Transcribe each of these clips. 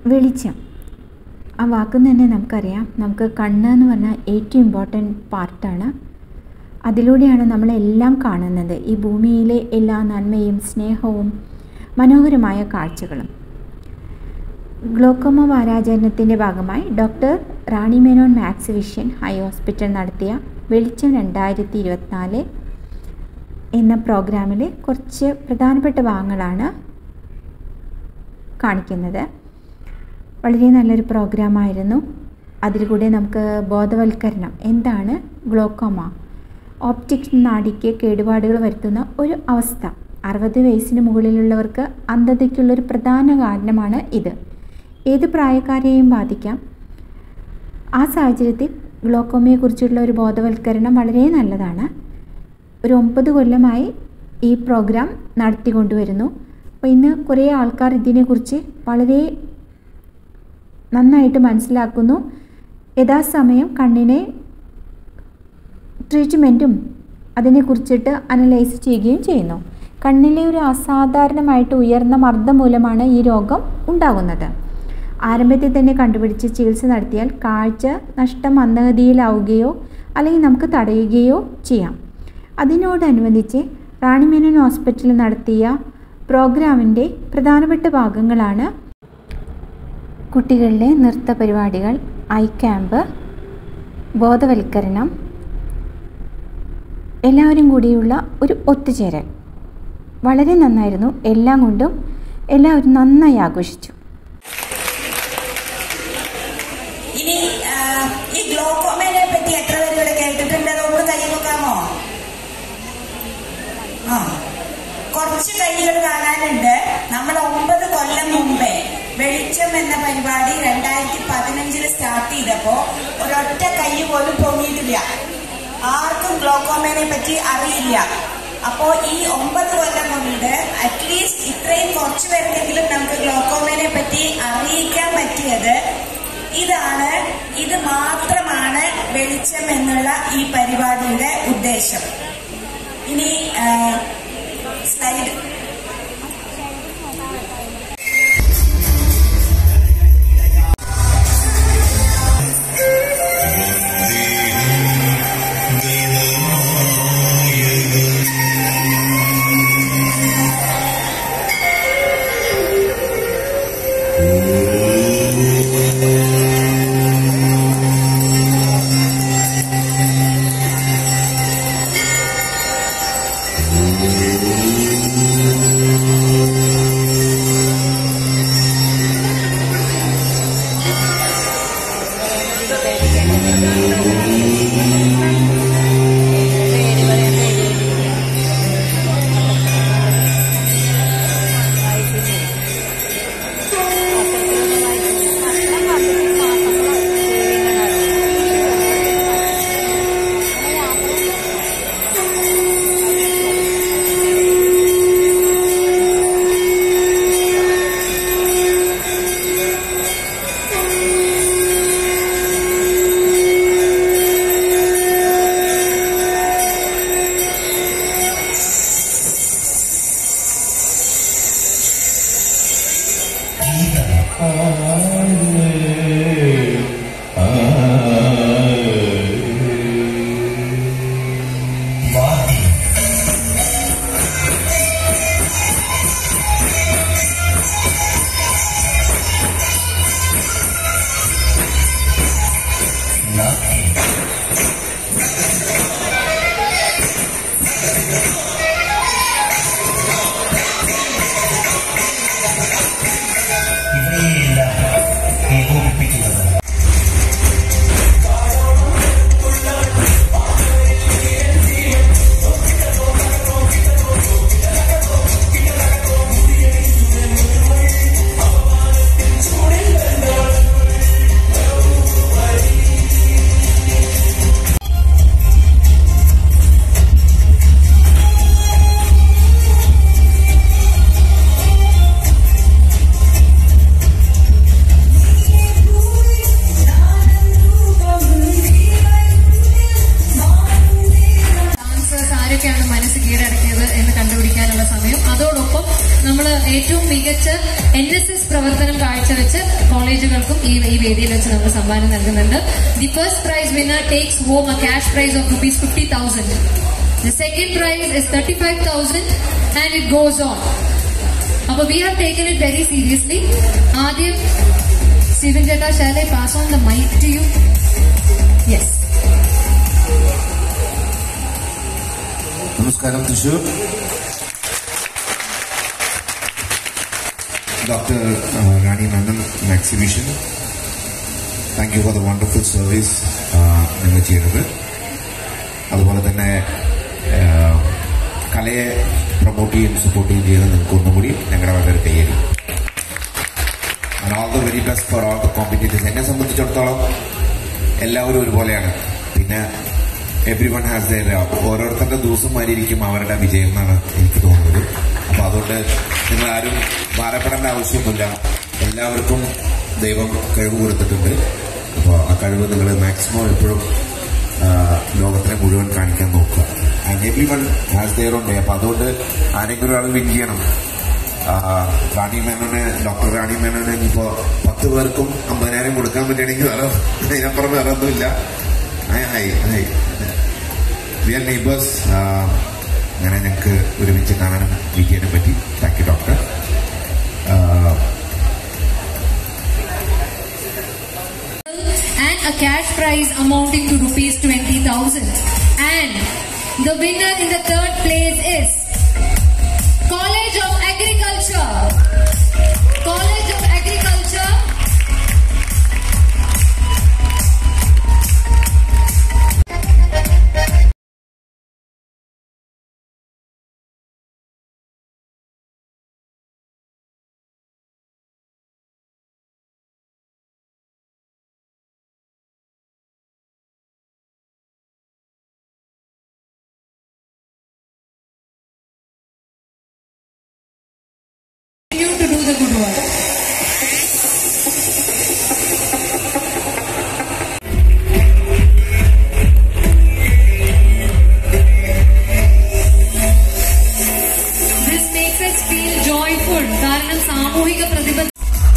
വെളിച്ചം ആ വാക്കിൽ നിന്ന് തന്നെ നമുക്കറിയാം നമുക്ക് കണ്ണ് എന്ന് പറഞ്ഞാൽ ഏറ്റവും ഇമ്പോർട്ടൻറ്റ് പാർട്ടാണ് അതിലൂടെയാണ് നമ്മളെല്ലാം കാണുന്നത് ഈ ഭൂമിയിലെ എല്ലാ നന്മയും സ്നേഹവും മനോഹരമായ കാഴ്ചകളും ഗ്ലോക്കോമ വാരാചരണത്തിൻ്റെ ഭാഗമായി doctor Rani Menon max vision eye hospital നടത്തിയ വെളിച്ചം രണ്ടായിരത്തി ഇരുപത്തിനാല് എന്ന പ്രോഗ്രാമിൽ കുറച്ച് പ്രധാനപ്പെട്ട ഭാഗങ്ങളാണ് കാണിക്കുന്നത് വളരെ നല്ലൊരു പ്രോഗ്രാമായിരുന്നു അതിൽ കൂടെ നമുക്ക് ബോധവൽക്കരണം എന്താണ് ഗ്ലോക്കോമ ഓപ്റ്റിക്സ് നാഡിക്ക് കേടുപാടുകൾ വരുത്തുന്ന ഒരു അവസ്ഥ അറുപത് വയസ്സിന് മുകളിലുള്ളവർക്ക് അന്ധതയ്ക്കുള്ളൊരു പ്രധാന കാരണമാണ് ഇത് ഏത് പ്രായക്കാരെയും ബാധിക്കാം ആ സാഹചര്യത്തിൽ ഗ്ലോക്കോമയെക്കുറിച്ചുള്ള ഒരു ബോധവൽക്കരണം വളരെ നല്ലതാണ് ഒരു ഒമ്പത് കൊല്ലമായി ഈ പ്രോഗ്രാം നടത്തിക്കൊണ്ടുവരുന്നു അപ്പോൾ ഇന്ന് കുറേ ആൾക്കാർ ഇതിനെക്കുറിച്ച് വളരെ നന്നായിട്ട് മനസ്സിലാക്കുന്നു യഥാസമയം കണ്ണിനെ ട്രീറ്റ്മെൻറ്റും അതിനെക്കുറിച്ചിട്ട് അനലൈസ് ചെയ്യുകയും ചെയ്യുന്നു കണ്ണിലെ ഒരു അസാധാരണമായിട്ട് ഉയർന്ന മർദ്ദം മൂലമാണ് ഈ രോഗം ഉണ്ടാകുന്നത് ആരംഭത്തിൽ തന്നെ കണ്ടുപിടിച്ച് ചികിത്സ നടത്തിയാൽ കാഴ്ച നഷ്ടം മന്ദഗതിയിലാവുകയോ അല്ലെങ്കിൽ നമുക്ക് തടയുകയോ ചെയ്യാം അതിനോടനുബന്ധിച്ച് റാണിമേനോൻ ഹോസ്പിറ്റലിൽ നടത്തിയ പ്രോഗ്രാമിൻ്റെ പ്രധാനപ്പെട്ട ഭാഗങ്ങളാണ് കുട്ടികളിലെ നൃത്ത പരിപാടികൾ ഐ ക്യാമ്പ് ബോധവൽക്കരണം എല്ലാവരും കൂടിയുള്ള ഒരു ഒത്തുചേരൽ വളരെ നന്നായിരുന്നു എല്ലാം കൊണ്ടും എല്ലാവരും നന്നായി ആഘോഷിച്ചു ഇനി ആ, ഈ ഗ്ലോക്കോമേനെ പറ്റി എത്ര പേര് ഇവിടെ കേട്ടിട്ടുണ്ട് ഒന്ന് കൈ നോക്കാമോ ആ കുറച്ച് കൈകൾ കാണാനുണ്ട് നമ്മൾ ഒമ്പത് കൊല്ലം മുമ്പേ വെളിച്ചം എന്ന പരിപാടി രണ്ടായിരത്തി പതിനഞ്ചില് സ്റ്റാർട്ട് ചെയ്തപ്പോ ഒരൊറ്റ കൈ പോലും പൊങ്ങിയിട്ടില്ല ആർക്കും ഗ്ലോക്കോമേനെ പറ്റി അറിയില്ല അപ്പോ ഈ ഒമ്പത് കൊല്ലം കൊണ്ട് അറ്റ്ലീസ്റ്റ് ഇത്രയും കുറച്ചു പേർക്കെങ്കിലും നമുക്ക് ഗ്ലോക്കോമേനെ പറ്റി അറിയിക്കാൻ പറ്റിയത് ഇതാണ് ഇത് മാത്രമാണ് വെളിച്ചം എന്നുള്ള ഈ പരിപാടിയുടെ ഉദ്ദേശം ഇനി ആ, സ്ലൈഡ് ഇവയെല്ലാം ഏകോപിപ്പിക്കുന്ന വെച്ച് കോളേജുകൾക്കും ഈ ഈ വേദിയിൽ വെച്ച് നമ്മൾ സമ്മാനം നൽകുന്നുണ്ട് the first prize winner takes home a cash prize of rupees fifty thousand the second prize is thirty five thousand and it goes on അപ്പൊ we have taken it very seriously ആദ്യം സ്റ്റീവൻ ചേട്ടാ shall I pass on the mic to you yes നമസ്കാരം Thrissur doctor Rani Menon exhibition thank you for the wonderful service നിങ്ങൾ ചെയ്യുന്നത് അതുപോലെ തന്നെ ആ, കലയെ പ്രൊമോട്ട് ചെയ്യുകയും സപ്പോർട്ട് ചെയ്യുകയും ചെയ്യുന്നത് നിങ്ങൾക്ക് ഒന്നുകൂടി ഞങ്ങളുടെ വളരെ കയ്യടി all the very best for all the competitors എന്നെ സംബന്ധിച്ചിടത്തോളം എല്ലാവരും ഒരുപോലെയാണ് പിന്നെ എവ്രി വൺ ഹാസ് ദയർ ഓരോരുത്തരുടെ ദിവസം മാറിയിരിക്കും അവരുടെ വിജയം എന്നാണ് എനിക്ക് തോന്നുന്നത് അപ്പൊ അതുകൊണ്ട് നിങ്ങൾ ആരും ഭാരപ്പെടേണ്ട ആവശ്യമൊന്നുമില്ല എല്ലാവർക്കും ദൈവം കഴിവ് കൊടുത്തിട്ടുണ്ട് അപ്പോൾ ആ കഴിവ് നിങ്ങൾ മാക്സിമം എപ്പോഴും ആ, ലോകത്തിനെ മുഴുവൻ കാണിക്കാൻ നോക്കുക and every one has their own day അപ്പൊ അതുകൊണ്ട് ആരെങ്കിലും ഒരാൾ വിൻ ചെയ്യണം ആ, റാണി മേനോന് ഡോക്ടർ റാണി മേനോന് ഇനിയിപ്പോ പത്ത് പേർക്കും അമ്പതിനായിരം കൊടുക്കാൻ പറ്റുകയാണെങ്കിൽ വേറെ അതിനപ്പുറം വേറെ ഒന്നുമില്ല hi hi hi we are neighbours അങ്ങനെ ഞങ്ങൾക്ക് ഒരുമിച്ച് കാണാനും മീറ്റ് ചെയ്യാനും പറ്റി thank you doctor and a cash prize amounting to rupees 20,000. And the winner in the third place is College of Agriculture. College of Agriculture. You to do the good work. This makes us feel joyful കാരണം സാമൂഹിക പ്രതിബദ്ധ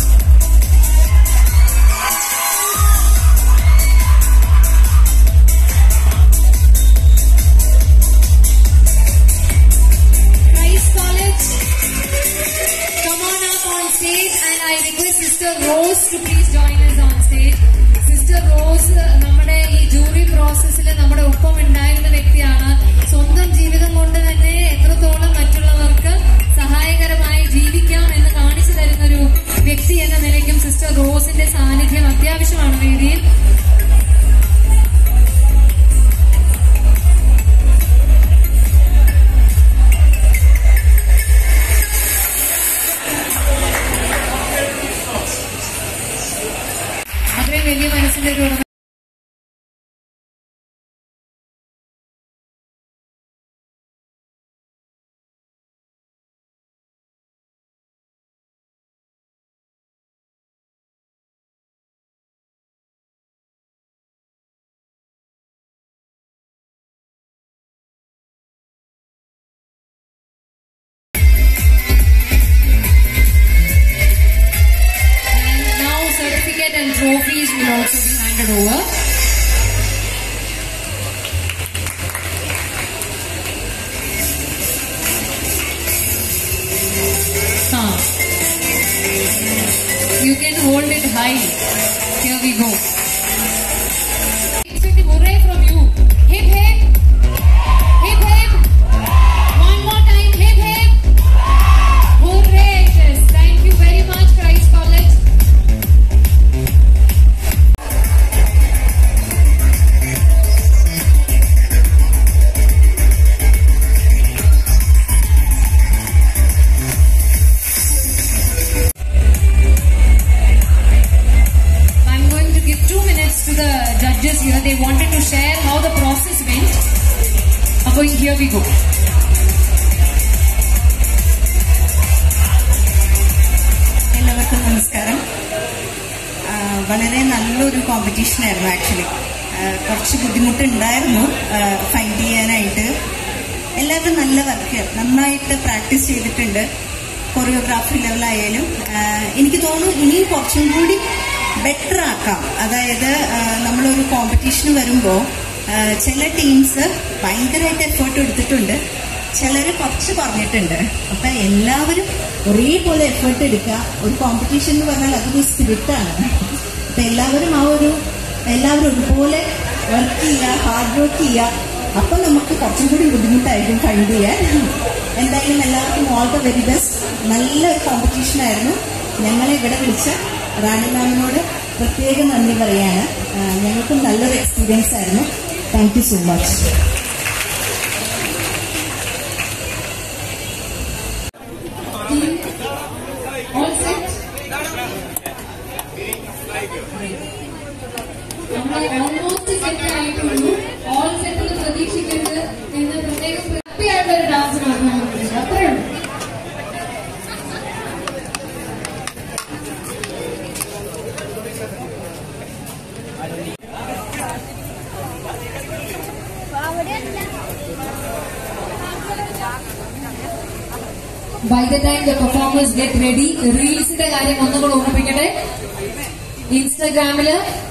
Christ College, come on up on stage and I request Sister Rose to please join us on stage. Sister Rose നമ്മുടെ ഈ jury പ്രോസസ്സിൽ നമ്മുടെ ഒപ്പം ഉണ്ടായിരുന്ന വ്യക്തിയാണ് സ്വന്തം ജീവിതം കൊണ്ട് തന്നെ എത്രത്തോളം മറ്റുള്ളവർക്ക് സഹായകരമായി ജീവിക്കാം എന്ന് കാണിച്ചു തരുന്ന ഒരു വ്യക്തി എന്ന നിലയ്ക്കും സിസ്റ്റർ റോസിന്റെ സാന്നിധ്യം അത്യാവശ്യമാണ് വേദിയിൽ അത്രയും വലിയ മനസ്സിന്റെ ഒരു ഉടമ And now certificate and trophies will also be handed over. Huh. You can hold it high. Here we go. Expecting hooray from you. Hip hip. Hip hip. One more time. Hip hip. Hooray! Yes, thank you very much, Christ College. I'm going to give two minutes to the judges here. They wanted to share how the process went. Uh, Going here we go. എല്ലാവർക്കും നമസ്കാരം ആ, വളരെ നല്ലൊരു competition ആയിരുന്നു actually കുറച്ച് ബുദ്ധിമുട്ടുണ്ടായിരുന്നു find ചെയ്യാനായിട്ട് എല്ലാവരും നല്ല വർക്ക് നന്നായിട്ട് പ്രാക്ടീസ് ചെയ്തിട്ടുണ്ട് കൊറിയോഗ്രാഫി ലെവലായാലും ആ, എനിക്ക് തോന്നുന്നു ഇനിയും കുറച്ചും കൂടി ബെറ്റർ ആക്കാം അതായത് ആ, നമ്മളൊരു കോമ്പറ്റീഷന് വരുമ്പോൾ ചില ടീംസ് ഭയങ്കരമായിട്ട് എഫേർട്ട് എടുത്തിട്ടുണ്ട് ചിലർ കുറച്ച് പറഞ്ഞിട്ടുണ്ട് അപ്പൊ എല്ലാവരും ഒരേപോലെ എഫേർട്ട് എടുക്കുക ഒരു കോമ്പറ്റീഷൻ എന്ന് പറഞ്ഞാൽ അതൊരു സ്പിരിറ്റാണ് അപ്പൊ എല്ലാവരും ആ ഒരു എല്ലാവരും ഒരുപോലെ വർക്ക് ചെയ്യുക ഹാർഡ് വർക്ക് ചെയ്യുക അപ്പൊ നമുക്ക് കുറച്ചും കൂടി ബുദ്ധിമുട്ടായിരിക്കും ഫൈൻഡ് ചെയ്യാൻ എന്തായാലും എല്ലാവർക്കും ഓൾ ദ വെരി ബെസ്റ്റ് നല്ലൊരു കോമ്പറ്റീഷൻ ആയിരുന്നു ഞങ്ങളെ ഇവിടെ വിളിച്ച റാണി മാമിനോട് പ്രത്യേകം നന്ദി പറയാണ് ആ, ഞങ്ങൾക്കും നല്ലൊരു എക്സ്പീരിയൻസ് ആയിരുന്നു thank you so much All set? നമ്മൾ ഓൾമോസ്റ്റ് സെറ്റ് ആയിട്ടുള്ളൂ ഓൾ സെറ്റിൽ പ്രതീക്ഷിക്കരുത് എന്ന് പ്രത്യേകം ഹാപ്പി ആയിട്ടുള്ള ഒരു ഡാൻസ് മാത്രം നമുക്ക് അത്രേ ഉള്ളൂ By the time the performers get ready, റീൽസിന്റെ കാര്യം ഒന്നുകൂടെ ഓർമ്മിപ്പിക്കട്ടെ ഇൻസ്റ്റഗ്രാമില്